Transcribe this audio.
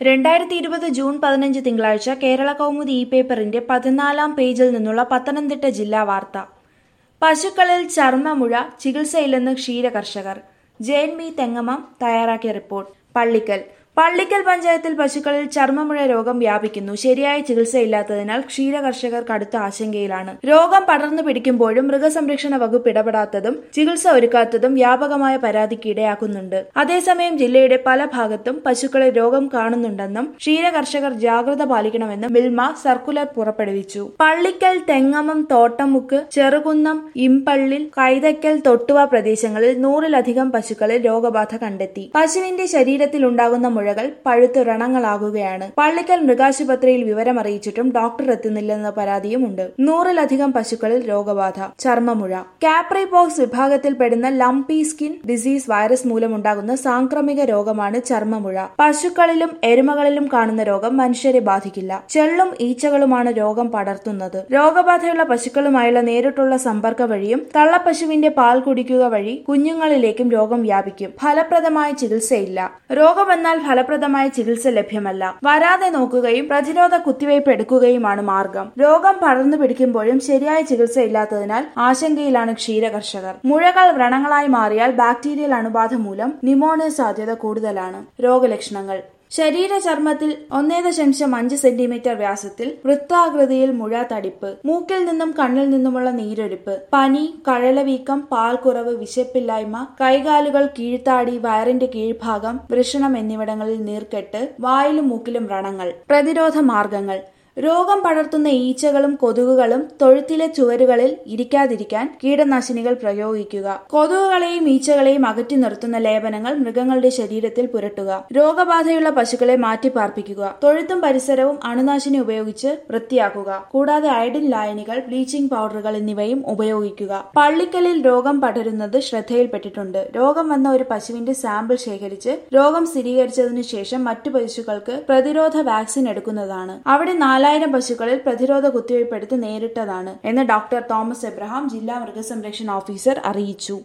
രണ്ടായിരത്തി ഇരുപത് ജൂൺ പതിനഞ്ച് തിങ്കളാഴ്ച കേരള കൗമുദി ഇ പേപ്പറിന്റെ പതിനാലാം പേജിൽ നിന്നുള്ള പത്തനംതിട്ട ജില്ലാ വാർത്ത പശുക്കളിൽ ചർമ്മമുഴ ചികിത്സയില്ലെന്ന് ക്ഷീരകർഷകർ ജെൻ ബി തെങ്ങമം തയ്യാറാക്കിയ റിപ്പോർട്ട് പള്ളിക്കൽ പള്ളിക്കൽ പഞ്ചായത്തിൽ പശുക്കളിൽ ചർമ്മമുഴ രോഗം വ്യാപിക്കുന്നു ശരിയായ ചികിത്സയില്ലാത്തതിനാൽ ക്ഷീരകർഷകർ കടുത്ത ആശങ്കയിലാണ് രോഗം പടർന്നു പിടിക്കുമ്പോഴും മൃഗസംരക്ഷണ വകുപ്പ് ഇടപെടാത്തതും ചികിത്സ ഒരുക്കാത്തതും വ്യാപകമായ പരാതിക്ക് ഇടയാക്കുന്നുണ്ട് അതേസമയം ജില്ലയുടെ പല ഭാഗത്തും പശുക്കളിൽ രോഗം കാണുന്നുണ്ടെന്നും ക്ഷീരകർഷകർ ജാഗ്രത പാലിക്കണമെന്നും മിൽമ സർക്കുലർ പുറപ്പെടുവിച്ചു പള്ളിക്കൽ തെങ്ങമം തോട്ടമുക്ക് ചെറുകുന്നം ഇമ്പള്ളിൽ കൈതക്കൽ തൊട്ടുവ പ്രദേശങ്ങളിൽ നൂറിലധികം പശുക്കളിൽ രോഗബാധ കണ്ടെത്തി പശുവിന്റെ ശരീരത്തിൽ ഉണ്ടാകുന്ന മുഴകൾ പഴുത്ത് വ്രണങ്ങളാകുകയാണ് പള്ളിക്കൽ മൃഗാശുപത്രിയിൽ വിവരമറിയിച്ചിട്ടും ഡോക്ടർ എത്തുന്നില്ലെന്ന പരാതിയുമുണ്ട് നൂറിലധികം പശുക്കളിൽ രോഗബാധ ചർമ്മമുഴ കാപ്രിപോക്സ് വിഭാഗത്തിൽപ്പെടുന്ന ലംപി സ്കിൻ ഡിസീസ് വൈറസ് മൂലമുണ്ടാകുന്ന സാംക്രമിക രോഗമാണ് ചർമ്മമുഴ പശുക്കളിലും എരുമകളിലും കാണുന്ന രോഗം മനുഷ്യരെ ബാധിക്കില്ല ചെള്ളും ഈച്ചകളുമാണ് രോഗം പടർത്തുന്നത് രോഗബാധയുള്ള പശുക്കളുമായുള്ള നേരിട്ടുള്ള സമ്പർക്കം വഴിയും തള്ളപ്പശുവിന്റെ പാൽ കുടിക്കുക വഴി കുഞ്ഞുങ്ങളിലേക്കും രോഗം വ്യാപിക്കും ഫലപ്രദമായ ചികിത്സയില്ല രോഗം വന്നാൽ ഫലപ്രദമായ ചികിത്സ ലഭ്യമല്ല വരാതെ നോക്കുകയും പ്രതിരോധ കുത്തിവയ്പ് എടുക്കുകയുമാണ് മാർഗം രോഗം പടർന്നു പിടിക്കുമ്പോഴും ശരിയായ ചികിത്സ ഇല്ലാത്തതിനാൽ ആശങ്കയിലാണ് ക്ഷീരകർഷകർ മുഴകൾ വ്രണങ്ങളായി മാറിയാൽ ബാക്ടീരിയൽ അണുബാധ മൂലം നിമോണിയ സാധ്യത കൂടുതലാണ് രോഗലക്ഷണങ്ങൾ ശരീര ചർമ്മത്തിൽ ഒന്നേ ദശാംശം അഞ്ച് സെന്റിമീറ്റർ വ്യാസത്തിൽ വൃത്താകൃതിയിൽ മുഴ തടിപ്പ് മൂക്കിൽ നിന്നും കണ്ണിൽ നിന്നുമുള്ള നീരൊലിപ്പ് പനി കഴലവീക്കം പാൽക്കുറവ് വിശപ്പില്ലായ്മ കൈകാലുകൾ കീഴ്ത്താടി വയറിന്റെ കീഴ്ഭാഗം വൃഷണം എന്നിവിടങ്ങളിൽ നീർക്കെട്ട് വായിലും മൂക്കിലും വ്രണങ്ങൾ പ്രതിരോധ മാർഗങ്ങൾ രോഗം പടർത്തുന്ന ഈച്ചകളും കൊതുകുകളും തൊഴുത്തിലെ ചുവരുകളിൽ ഇരിക്കാതിരിക്കാൻ കീടനാശിനികൾ പ്രയോഗിക്കുക കൊതുകുകളെയും ഈച്ചകളെയും അകറ്റി നിർത്തുന്ന ലേപനങ്ങൾ മൃഗങ്ങളുടെ ശരീരത്തിൽ പുരട്ടുക രോഗബാധയുള്ള പശുക്കളെ മാറ്റിപ്പാർപ്പിക്കുക തൊഴുത്തും പരിസരവും അണുനാശിനി ഉപയോഗിച്ച് വൃത്തിയാക്കുക കൂടാതെ അയഡിൻ ലായനികൾ ബ്ലീച്ചിംഗ് പൗഡറുകൾ എന്നിവയും ഉപയോഗിക്കുക പള്ളിക്കലിൽ രോഗം പടരുന്നത് ശ്രദ്ധയിൽപ്പെട്ടിട്ടുണ്ട് രോഗം വന്ന ഒരു പശുവിന്റെ സാമ്പിൾ ശേഖരിച്ച് രോഗം സ്ഥിരീകരിച്ചതിനു ശേഷം മറ്റു പശുക്കൾക്ക് പ്രതിരോധ വാക്സിൻ എടുക്കുന്നതാണ് അവിടെ നാലായിരം പശുക്കളിൽ പ്രതിരോധ കുത്തിവയ്പ് എടുത്ത് നേരിട്ടതാണ് എന്ന് ഡോക്ടർ തോമസ് എബ്രഹാം ജില്ലാ മൃഗസംരക്ഷണ ഓഫീസർ അറിയിച്ചു